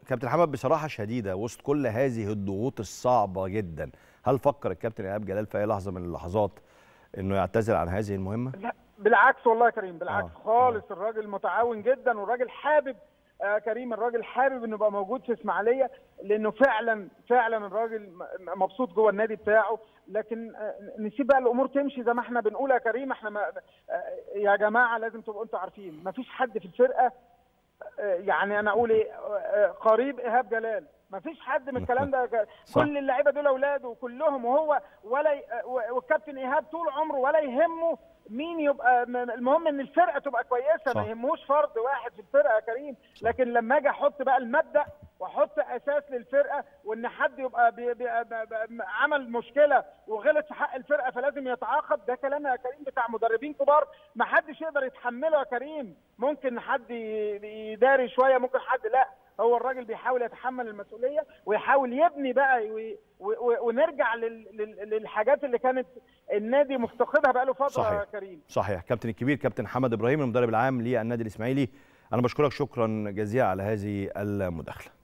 كابتن محمد بصراحه شديده وسط كل هذه الضغوط الصعبه جدا هل فكر الكابتن ايهاب جلال في اي لحظه من اللحظات انه يعتذر عن هذه المهمه لا بالعكس والله يا كريم بالعكس آه. خالص الراجل متعاون جدا والراجل حابب آه كريم الراجل حابب انه يبقى موجود في اسماعيليه لانه فعلا فعلا الراجل م- مبسوط جوه النادي بتاعه لكن آه نسيب بقى الامور تمشي زي ما احنا بنقول يا كريم احنا ما آه يا جماعه لازم تبقوا انتوا عارفين ما فيش حد في الفرقه آه يعني انا اقول ايه آه قريب ايهاب جلال ما فيش حد من الكلام ده ك- صح. كل اللعيبه دول اولاده كلهم وهو ولا ي- و- والكابتن ايهاب طول عمره ولا يهمه مين يبقى م- المهم ان الفرقه تبقى كويسه صح. ما يهموش فرد واحد في الفرقه يا كريم لكن لما اجي احط بقى المبدا واحط اساس للفرقه وان حد يبقى بي بي بي بي عمل مشكله وغلط في حق الفرقه فلازم يتعاقب ده كلام يا كريم بتاع مدربين كبار ما حدش يقدر يتحمله يا كريم ممكن حد ي- يداري شويه ممكن حد لا هو الراجل بيحاول يتحمل المسؤوليه ويحاول يبني بقى وي- و- و- ونرجع لل- لل- للحاجات اللي كانت النادي مفتقدها بقاله فتره صحيح. يا كريم صحيح كابتن الكبير كابتن حمد ابراهيم المدرب العام للنادي الاسماعيلي انا بشكرك شكرا جزيلا على هذه المداخله